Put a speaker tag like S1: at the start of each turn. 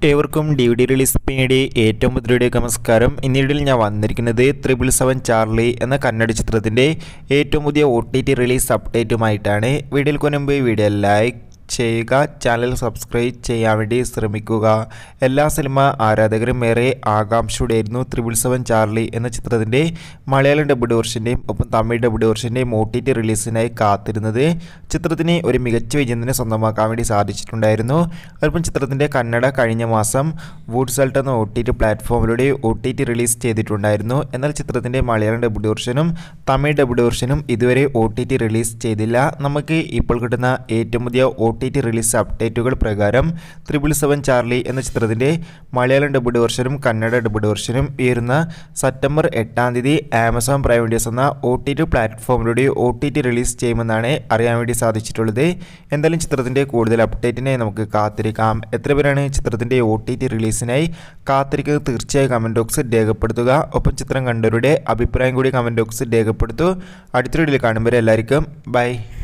S1: ഏവർക്കും D D release പിന്നീട് ഏറ്റവും പുതിയയിലേക്ക് നമസ്കാരം ഇന്നീടിൽ ഞാൻ വന്നിരിക്കുന്നത് ത്രിപിൾ സെവൻ ചാർലി എന്ന കന്നഡ ചിത്രത്തിൻ്റെ ഏറ്റവും പുതിയ ഒ ടി ടി റിലീസ് അപ്ഡേറ്റുമായിട്ടാണ് വീഡിയോയിൽ മുൻപ് വീഡിയോ ലൈക്ക് ചെയ്യുക ചാനൽ സബ്സ്ക്രൈബ് ചെയ്യാൻ വേണ്ടി ശ്രമിക്കുക എല്ലാ സിനിമ ആരാധകരും ഏറെ ആകാംക്ഷയോടെയായിരുന്നു ത്രിപിൾ സെവൻ ചാർലി എന്ന ചിത്രത്തിൻ്റെ മലയാളം ഡബ്ഡ് വെർഷൻ്റെയും ഒപ്പം തമിഴ് ഡബ്ഡ് വെർഷൻ്റെയും ഒ ടി ടി റിലീസിനായി കാത്തിരുന്നത് ചിത്രത്തിന് ഒരു മികച്ച വിജയം തന്നെ സ്വന്തമാക്കാൻ വേണ്ടി സാധിച്ചിട്ടുണ്ടായിരുന്നു അതോടൊപ്പം ചിത്രത്തിൻ്റെ കന്നഡ കഴിഞ്ഞ മാസം വൂഡ്സൾട്ട് എന്ന ഒ ടി ടി പ്ലാറ്റ്ഫോമിലൂടെ ഒ ടി ടി റിലീസ് ചെയ്തിട്ടുണ്ടായിരുന്നു എന്നാൽ ചിത്രത്തിൻ്റെ മലയാളം ഡബ്ഡ് വെർഷനും തമിഴ് ഡബ്ഡ് വെർഷനും ഇതുവരെ ഒ ടി ടി റിലീസ് ചെയ്തില്ല നമുക്ക് ഇപ്പോൾ കിട്ടുന്ന ഏറ്റവും പുതിയ ഒ ടി ടി റിലീസ് അപ്ഡേറ്റുകൾ പ്രകാരം ത്രിപിൾ സെവൻ ചാർലി എന്ന ചിത്രത്തിൻ്റെ മലയാളം ഡബ്ഡ് വെർഷനും കന്നഡ ഡബ്ഡ് വെർഷനും വരുന്ന സെപ്റ്റംബർ എട്ടാം തീയതി ആമസോൺ പ്രൈം വീഡിയോസ് എന്ന ഒ ടി ടി പ്ലാറ്റ്ഫോമിലൂടെ ഒ ടി ടി റിലീസ് ചെയ്യുമെന്നാണ് അറിയാൻ വേണ്ടി സാധിച്ചിട്ടുള്ളത് എന്തായാലും ചിത്രത്തിൻ്റെ കൂടുതൽ അപ്ഡേറ്റിനായി നമുക്ക് കാത്തിരിക്കാം എത്ര പേരാണ് ചിത്രത്തിൻ്റെ ഒ ടി ടി റിലീസിനായി കാത്തിരിക്കുന്നത് തീർച്ചയായും കമൻറ്റ് ബോക്സിൽ രേഖപ്പെടുത്തുക ഒപ്പം ചിത്രം കണ്ടവരുടെ അഭിപ്രായം കൂടി കമൻറ്റ് ബോക്സിൽ രേഖപ്പെടുത്തു അടുത്ത വീഡിയോയിൽ കാണുമ്പോൾ എല്ലാവർക്കും ബൈ